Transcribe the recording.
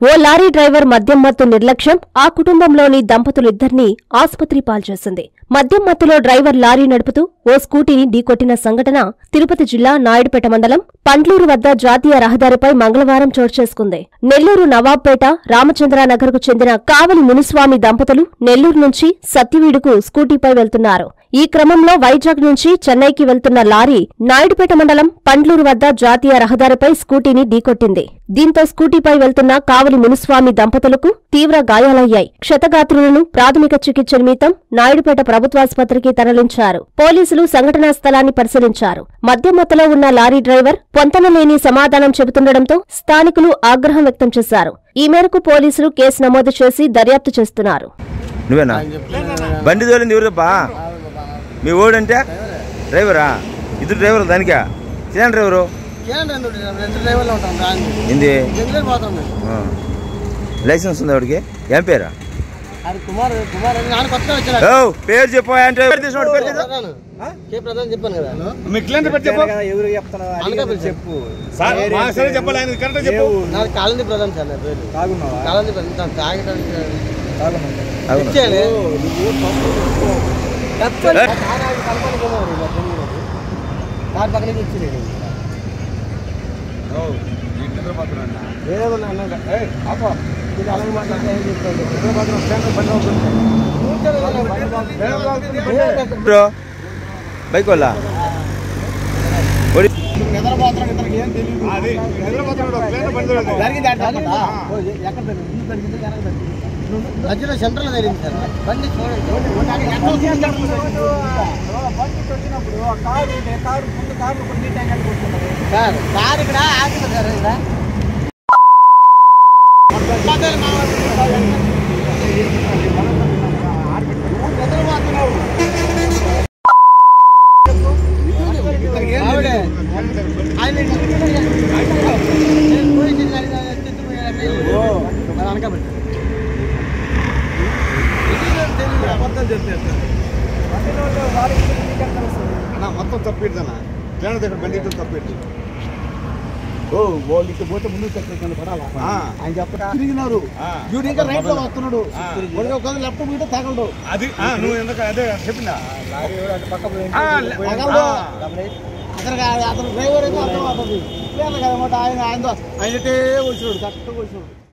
ఓ lorry driver మద్యం మత్తు నిర్లక్ష్యం ఆ కుటుంబంలోని దంపతులిద్దరినీ ఆసుపత్రి పాల్చేసింది మద్యం మత్తులో డ్రైవర్ లారీ నడుపుతూ ఓ స్కూటీని ఢీకొట్టిన సంఘటన తిరుపతి జిల్లా నాయుడుపేట మండలం పండ్లూరు వద్ద జాతీయ రహదారిపై మంగళవారం చోటు చేసుకుంది నెల్లూరు నవాబ్పేట రామచంద్రానగర్కు చెందిన కావలి మునిస్వామి దంపతులు నెల్లూరు నుంచి సత్యవీడుకు స్కూటీపై వెళ్తున్నారు ఈ క్రమంలో వైజాగ్ నుంచి చెన్నైకి వెళ్తున్న లారీ నాయుడుపేట మండలం పండ్లూరు వద్ద జాతీయ రహదారిపై స్కూటీని ఢీకొట్టింది దీంతో స్కూటీపై వెళ్తున్న కావలి మునుస్వామి దంపతులకు తీవ్ర గాయాలయ్యాయి క్షతగాత్రులను ప్రాథమిక చికిత్స నిమిత్తం నాయుడుపేట ప్రభుత్వాసుపత్రికి తరలించారు పోలీసులు సంఘటనా స్థలాన్ని పరిశీలించారు మద్యమత్తులో ఉన్న లారీ డ్రైవర్ పొంతనలేని సమాధానం చెబుతుండటంతో స్థానికులు ఆగ్రహం వ్యక్తం చేశారు ఈ మేరకు పోలీసులు కేసు నమోదు చేసి దర్యాప్తు చేస్తున్నారు నువ్వేనా బండి తోలింది ఎవరుబ్బా మీ ఓడంటే డ్రైవరా ఇద్దరు డ్రైవర్ దానికా చిన్న డ్రైవరు ఏం రెండు రెండు డ్రైవర్లు ఉంటాం రాంది ఏంది బెంగళూరు పోతాం మేము ఆ. లైసెన్స్ ఉంది వాడికి ఏం పేరా అది కుమార్ కుమార్ అని నాన్న కొత్తగా వచ్చాడు ఓ పేరు చెప్పు అంటే పేరు తీసినోడు పేరు తీసు. ప్రధాన్. కే ప్రధాన్ చెప్పాను కదా ఎవరు చెప్తాను అందుకే పిలిచి చెప్పు సార్ మా సరే చెప్పాలి ఆయన కరెక్ట్ చెప్పు నాది కాలంది ప్రధాన్ సార్ నా పేరు తాగున్నావా కాలంది ప్రధాన్ తను తాగడానికి తాగున్నావు అవును. ఇచ్చేయాలి ఏ? కార్ పక్కన నుంచి ఇచ్చేది వేరే వాళ్ళు అన్నాక, "ఏయ్, ఆపో. ఇది అలాగే మాట్లాడితే ఏం చెప్తాడు?" బ్రో బైక్ వాళ్ళ ఓడి అది నిద్రపోతున్నాడు ప్లేన్ బండి తోలింది. జరిగింది అంటే అన్నదా? ఓ, ఎ- ఎక్కడ జరిగింది? ఈ జరిగింది, వెనక జరిగింది. మధ్యలో సెంటర్లో జరిగింది సార్ బండి చూడండి బండి వచ్చినప్పుడు ఆ కారు ఉంటే కారు ముందు కారు కొన్ని ట్యాంక్ కొట్టుకున్నది సార్ కార్ ఇక్కడ ఆగింది సార్ ఇక్కడ ఆవిడే. ఆయన నేను పోయి గాడి ఎత్తుకుపోయాడు. మరి అనకబెట్టు. అబద్ధం చెప్తే అన్న మొత్తం తప్పిడ్దన్నా ప్లేన్ దగ్గర బండి ఇటు తప్పిడ్డు ఓ వాళ్ళు ఇటు పోతే ముందు చక్రం పడాలా ఆ. ఆయన చెప్పరా తిరిగినారు ఆ. వీడు ఇంకా రైట్ లో వస్తున్నాడు ఆ. వాడికి ఒక లెఫ్ట్ మీద తగలడు అది ఆ, నువ్వు ఎందుకు అదే చెప్పిందా పక్క ఆ, లే- తగలడు ఆ. అతను కాదు, అతను డ్రైవర్ అయితే అర్థం అవుతుంది లేదు కదన్నమాట ఆయన ఆయన ఆయన వచ్చినాడు కరెక్ట్గా వచ్చినాడు